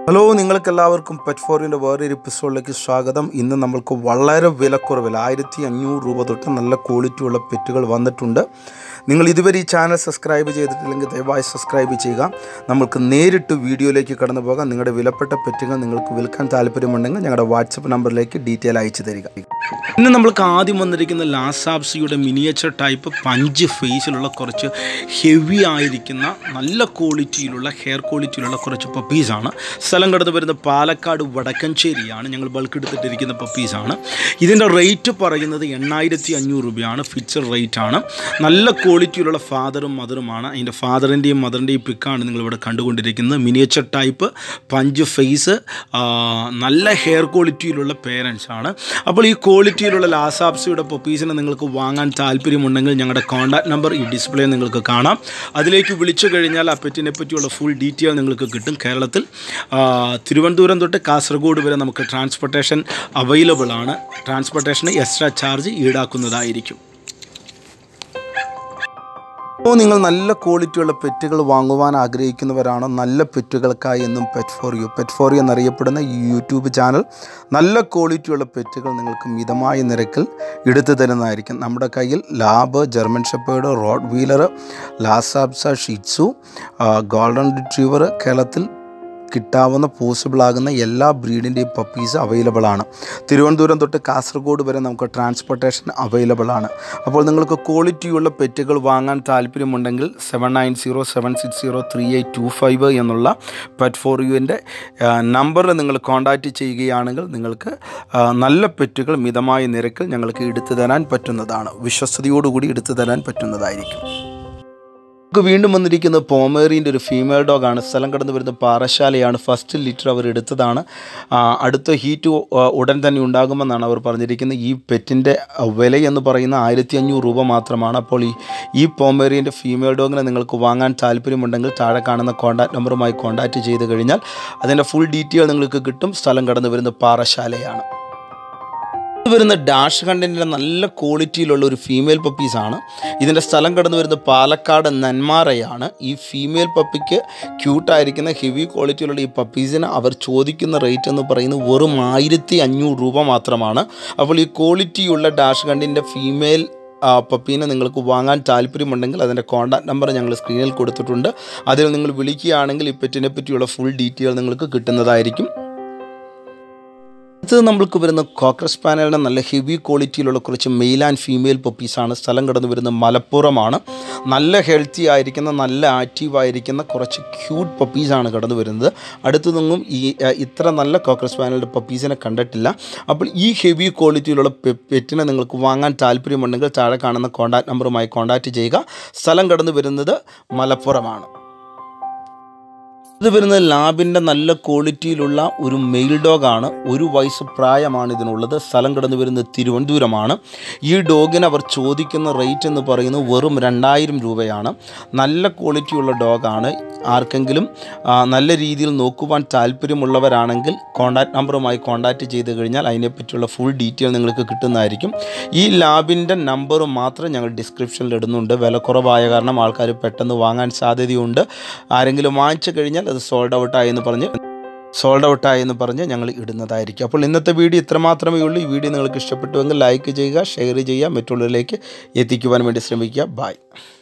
hello നിങ്ങൾക്ക് എല്ലാവർക്കും pet ഫോറിൻ്റെ വേറൊരു എപ്പിസോഡിലേക്ക് സ്വാഗതം ഇന്ന് നമ്മൾക്ക് വളരെ വിലക്കുറവിൽ ആയിരത്തി അഞ്ഞൂറ് രൂപ തൊട്ട് നല്ല ക്വാളിറ്റിയുള്ള പെറ്റുകൾ വന്നിട്ടുണ്ട് നിങ്ങൾ ഇതുവരെ ഈ ചാനൽ സബ്സ്ക്രൈബ് ചെയ്തിട്ടില്ലെങ്കിൽ ദയവായി സബ്സ്ക്രൈബ് ചെയ്യുക നമുക്ക് നേരിട്ട് വീഡിയോയിലേക്ക് കടന്നു പോകാം നിങ്ങളുടെ വിലപ്പെട്ട പെറ്റുകൾ നിങ്ങൾക്ക് വിൽക്കാൻ താല്പര്യമുണ്ടെങ്കിൽ ഞങ്ങളുടെ വാട്സപ്പ് നമ്പറിലേക്ക് ഡീറ്റെയിൽ അയച്ചു തരിക ഇന്ന് നമ്മൾക്ക് ആദ്യം വന്നിരിക്കുന്ന ലാസാബ്സിയുടെ മിനിയേച്ചർ ടൈപ്പ് പഞ്ച് ഫേസിലുള്ള കുറച്ച് ഹെവി ആയിരിക്കുന്ന നല്ല ക്വാളിറ്റിയിലുള്ള ഹെയർ ക്വാളിറ്റിയിലുള്ള കുറച്ച് പപ്പീസാണ് സ്ഥലം കടന്നു വരുന്ന പാലക്കാട് വടക്കഞ്ചേരിയാണ് ഞങ്ങൾ ബൾക്ക് എടുത്തിട്ടിരിക്കുന്ന പപ്പീസാണ് ഇതിൻ്റെ റേറ്റ് പറയുന്നത് എണ്ണായിരത്തി അഞ്ഞൂറ് രൂപയാണ് ഫിക്സഡ് റേറ്റ് ആണ് നല്ല ക്വാളിറ്റിയിലുള്ള ഫാദറും മദറുമാണ് അതിൻ്റെ ഫാദറിൻ്റെയും മദറിൻ്റെയും പിക്കാണ് നിങ്ങളിവിടെ കണ്ടുകൊണ്ടിരിക്കുന്നത് മിനിയേച്ചർ ടൈപ്പ് പഞ്ച് ഫേസ് നല്ല ഹെയർ ക്വാളിറ്റിയിലുള്ള പേരൻസ് ആണ് അപ്പോൾ ഈ ക്വാളിറ്റിയിലുള്ള ലാസാബ്സിയുടെ പപ്പീസിനെ നിങ്ങൾക്ക് വാങ്ങാൻ താല്പര്യമുണ്ടെങ്കിൽ ഞങ്ങളുടെ കോൺടാക്ട് നമ്പർ ഈ ഡിസ്പ്ലേ നിങ്ങൾക്ക് കാണാം അതിലേക്ക് വിളിച്ചു കഴിഞ്ഞാൽ ആ പെറ്റിനെ പറ്റിയുള്ള ഫുൾ ഡീറ്റെയിൽ നിങ്ങൾക്ക് കിട്ടും കേരളത്തിൽ ആ, തിരുവനന്തപുരം തൊട്ട് കാസർഗോഡ് വരെ നമുക്ക് ട്രാൻസ്പോർട്ടേഷൻ അവൈലബിൾ ആണ് ട്രാൻസ്പോർട്ടേഷന് എക്സ്ട്രാ ചാർജ് ഈടാക്കുന്നതായിരിക്കും അപ്പോൾ നിങ്ങൾ നല്ല ക്വാളിറ്റിയുള്ള പെറ്റുകൾ വാങ്ങുവാൻ ആഗ്രഹിക്കുന്നവരാണോ നല്ല പെറ്റുകൾക്കായി എന്നും pet for you pet for you എന്നറിയപ്പെടുന്ന ഈ യൂട്യൂബ് ചാനൽ നല്ല ക്വാളിറ്റിയുള്ള പെറ്റുകൾ നിങ്ങൾക്ക് മിതമായ നിരക്കിൽ എടുത്തു തരുന്നതായിരിക്കും നമ്മുടെ കയ്യിൽ lab German shepherd rottweiler lhasa apso shih tzu golden retriever കേരളത്തിൽ കിട്ടാവുന്ന പോസിബിൾ ആകുന്ന എല്ലാ ബ്രീഡിൻ്റെയും പപ്പീസ് അവൈലബിൾ ആണ് തിരുവനന്തപുരം തൊട്ട് കാസർഗോഡ് വരെ നമുക്ക് ട്രാൻസ്പോർട്ടേഷൻ അവൈലബിൾ ആണ് അപ്പോൾ നിങ്ങൾക്ക് ക്വാളിറ്റിയുള്ള പെറ്റുകൾ വാങ്ങാൻ താല്പര്യമുണ്ടെങ്കിൽ seven nine zero seven six zero three eight two five എന്നുള്ള പെറ്റ് ഫോർ യുവിൻ്റെ നമ്പറിൽ നിങ്ങൾ കോൺടാക്റ്റ് ചെയ്യുകയാണെങ്കിൽ നിങ്ങൾക്ക് ആ, നല്ല പെറ്റുകൾ മിതമായ നിരക്കിൽ ഞങ്ങൾക്ക് എടുത്തു തരാൻ പറ്റുന്നതാണ് വിശ്വസ്തയോടുകൂടി എടുത്തു തരാൻ പറ്റുന്നതായിരിക്കും നമുക്ക് വീണ്ടും വന്നിരിക്കുന്നത് പോമേറിൻ്റെ ഒരു ഫീമെയിൽ ഡോഗാണ് സ്ഥലം കടന്നു വരുന്ന പാറശാലയാണ് ഫസ്റ്റ് ലിറ്റർ അവർ എടുത്തതാണ് ആ, അടുത്ത ഹീറ്റ് ഉടൻ തന്നെ ഉണ്ടാകുമെന്നാണ് അവർ പറഞ്ഞിരിക്കുന്നത് ഈ പെറ്റിൻ്റെ വില എന്ന് പറയുന്ന ആയിരത്തി അഞ്ഞൂറ് രൂപ മാത്രമാണ് അപ്പോൾ ഈ ഈ പോമേറിയൻ്റെ ഫീമെയിൽ ഡോഗിനെ നിങ്ങൾക്ക് വാങ്ങാൻ താല്പര്യമുണ്ടെങ്കിൽ താഴെ കാണുന്ന കോൺടാക്ട് നമ്പറുമായി കോൺടാക്റ്റ് ചെയ്ത് കഴിഞ്ഞാൽ അതിൻ്റെ ഫുൾ ഡീറ്റെയിൽ നിങ്ങൾക്ക് കിട്ടും സ്ഥലം കടന്നു വരുന്ന പാറശാലയാണ് ഇത് വരുന്ന ഡാഷ് കണ്ടൻറ്റിൻ്റെ നല്ല ക്വാളിറ്റിയിലുള്ള ഒരു ഫീമെയിൽ പപ്പീസാണ് ഇതിൻ്റെ സ്ഥലം കടന്നു വരുന്നത് പാലക്കാട് നന്മാറയാണ് ഈ ഫീമെയിൽ പപ്പിക്ക് ക്യൂട്ടായിരിക്കുന്ന ഹെവി ക്വാളിറ്റിയിലുള്ള ഈ പപ്പീസിന് അവർ ചോദിക്കുന്ന റേറ്റ് എന്ന് പറയുന്നത് വെറും ആയിരത്തി അഞ്ഞൂറ് രൂപ മാത്രമാണ് അപ്പോൾ ഈ ക്വാളിറ്റിയുള്ള ഡാഷ് കണ്ടിൻ്റെ ഫീമെയിൽ ആ, പപ്പീനെ നിങ്ങൾക്ക് വാങ്ങാൻ താല്പര്യമുണ്ടെങ്കിൽ അതിൻ്റെ കോൺടാക്ട് നമ്പർ ഞങ്ങൾ സ്ക്രീനിൽ കൊടുത്തിട്ടുണ്ട് അതിൽ നിങ്ങൾ വിളിക്കുകയാണെങ്കിൽ ഈ പെറ്റിനെ പറ്റിയുള്ള ഫുൾ ഡീറ്റെയിൽ നിങ്ങൾക്ക് കിട്ടുന്നതായിരിക്കും അടുത്തത് നമ്മൾക്ക് വരുന്ന കോക്രസ് പാനലിൻ്റെ നല്ല ഹെവി ക്വാളിറ്റിയിലുള്ള കുറച്ച് മെയിൽ ആൻഡ് ഫീമെയിൽ പപ്പീസാണ് സ്ഥലം കടന്നു വരുന്ന മലപ്പുറമാണ് നല്ല ഹെൽത്തി ആയിരിക്കുന്ന നല്ല ആക്റ്റീവ് ആയിരിക്കുന്ന കുറച്ച് ക്യൂട്ട് പപ്പീസാണ് കടന്നു വരുന്നത് അടുത്തു നിന്നും ഈ അഹ്, ഇത്ര നല്ല കോക്രസ് പാനലിൻ്റെ പപ്പീസിനെ കണ്ടിട്ടില്ല അപ്പോൾ ഈ ഹെവി ക്വാളിറ്റിയിലുള്ള പെ- പെറ്റിനെ നിങ്ങൾക്ക് വാങ്ങാൻ താല്പര്യമുണ്ടെങ്കിൽ താഴെ കാണുന്ന കോൺടാക്ട് നമ്പറുമായി കോൺടാക്റ്റ് ചെയ്യുക സ്ഥലം കടന്നു വരുന്നത് മലപ്പുറമാണ് ഇത് വരുന്നത് ലാബിൻ്റെ നല്ല ക്വാളിറ്റിയിലുള്ള ഒരു മെയിൽ ഡോഗാണ് ഒരു വയസ്സ് പ്രായമാണ് ഇതിനുള്ളത് സ്ഥലം കടന്നു വരുന്നത് തിരുവനന്തപുരമാണ് ഈ ഡോഗിന് അവർ ചോദിക്കുന്ന റേറ്റ് എന്ന് പറയുന്നത് വെറും രണ്ടായിരം രൂപയാണ് നല്ല ക്വാളിറ്റിയുള്ള ഡോഗാണ് ആർക്കെങ്കിലും ആ, നല്ല രീതിയിൽ നോക്കുവാൻ താല്പര്യമുള്ളവരാണെങ്കിൽ കോൺടാക്ട് നമ്പറുമായി കോൺടാക്റ്റ് ചെയ്ത് കഴിഞ്ഞാൽ അതിനെപ്പറ്റിയുള്ള ഫുൾ ഡീറ്റെയിൽ നിങ്ങൾക്ക് കിട്ടുന്നതായിരിക്കും ഈ ലാബിൻ്റെ നമ്പർ മാത്രം ഞങ്ങൾ ഡിസ്ക്രിപ്ഷനിൽ ഇടുന്നുണ്ട് വില കുറവായ കാരണം ആൾക്കാർ പെട്ടെന്ന് വാങ്ങാൻ സാധ്യതയുണ്ട് ആരെങ്കിലും വാങ്ങിച്ചു കഴിഞ്ഞാൽ അത് സോൾഡ് ഔട്ടായി എന്ന് പറഞ്ഞ് സോൾഡ് ഔട്ടായി എന്ന് പറഞ്ഞ് ഞങ്ങൾ ഇടുന്നതായിരിക്കും അപ്പോൾ ഇന്നത്തെ വീഡിയോ ഇത്ര മാത്രമേ ഉള്ളൂ ഈ വീഡിയോ നിങ്ങൾക്ക് ഇഷ്ടപ്പെട്ടുവെങ്കിൽ ലൈക്ക് ചെയ്യുക ഷെയർ ചെയ്യുക മറ്റുള്ളവരിലേക്ക് എത്തിക്കുവാൻ വേണ്ടി ശ്രമിക്കുക ബൈ